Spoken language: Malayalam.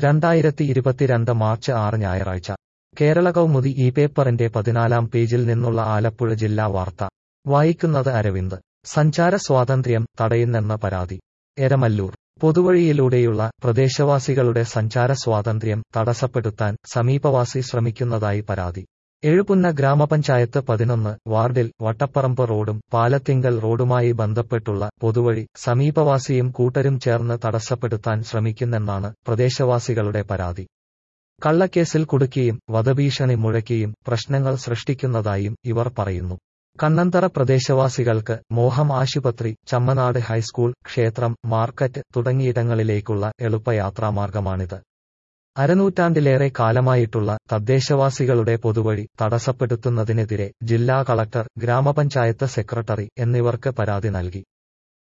രണ്ടായിരത്തി ഇരുപത്തിരണ്ട് മാർച്ച് ആറ് ഞായറാഴ്ച കേരള കൗമുദി ഈ പേപ്പറിന്റെ പതിനാലാം പേജിൽ നിന്നുള്ള ആലപ്പുഴ ജില്ലാ വാർത്ത വായിക്കുന്നത് അരവിന്ദ് സഞ്ചാര സ്വാതന്ത്ര്യം തടയുന്നെന്ന പരാതി എരമല്ലൂർ പൊതുവഴിയിലൂടെയുള്ള പ്രദേശവാസികളുടെ സഞ്ചാര സ്വാതന്ത്ര്യം തടസ്സപ്പെടുത്താൻ സമീപവാസി ശ്രമിക്കുന്നതായി പരാതി എഴുപുന്ന ഗ്രാമപഞ്ചായത്ത് പതിനൊന്ന് വാർഡിൽ വട്ടപ്പറമ്പ് റോഡും പാലത്തിങ്കൽ റോഡുമായി ബന്ധപ്പെട്ടുള്ള പൊതുവഴി സമീപവാസിയും കൂട്ടരും ചേർന്ന് തടസ്സപ്പെടുത്താൻ ശ്രമിക്കുന്നെന്നാണ് പ്രദേശവാസികളുടെ പരാതി കള്ളക്കേസിൽ കുടുക്കിയും വധഭീഷണി മുഴക്കിയും പ്രശ്നങ്ങൾ സൃഷ്ടിക്കുന്നതായും ഇവർ പറയുന്നു കണ്ണന്തറ പ്രദേശവാസികൾക്ക് മോഹം ആശുപത്രി ചമ്മനാട് ഹൈസ്കൂൾ ക്ഷേത്രം മാർക്കറ്റ് തുടങ്ങിയിടങ്ങളിലേക്കുള്ള എളുപ്പയാത്രാമാർഗമാണിത് അരനൂറ്റാണ്ടിലേറെ കാലമായിട്ടുള്ള തദ്ദേശവാസികളുടെ പൊതുവഴി തടസ്സപ്പെടുത്തുന്നതിനെതിരെ ജില്ലാ കളക്ടർ ഗ്രാമപഞ്ചായത്ത് സെക്രട്ടറി എന്നിവർക്ക് പരാതി നൽകി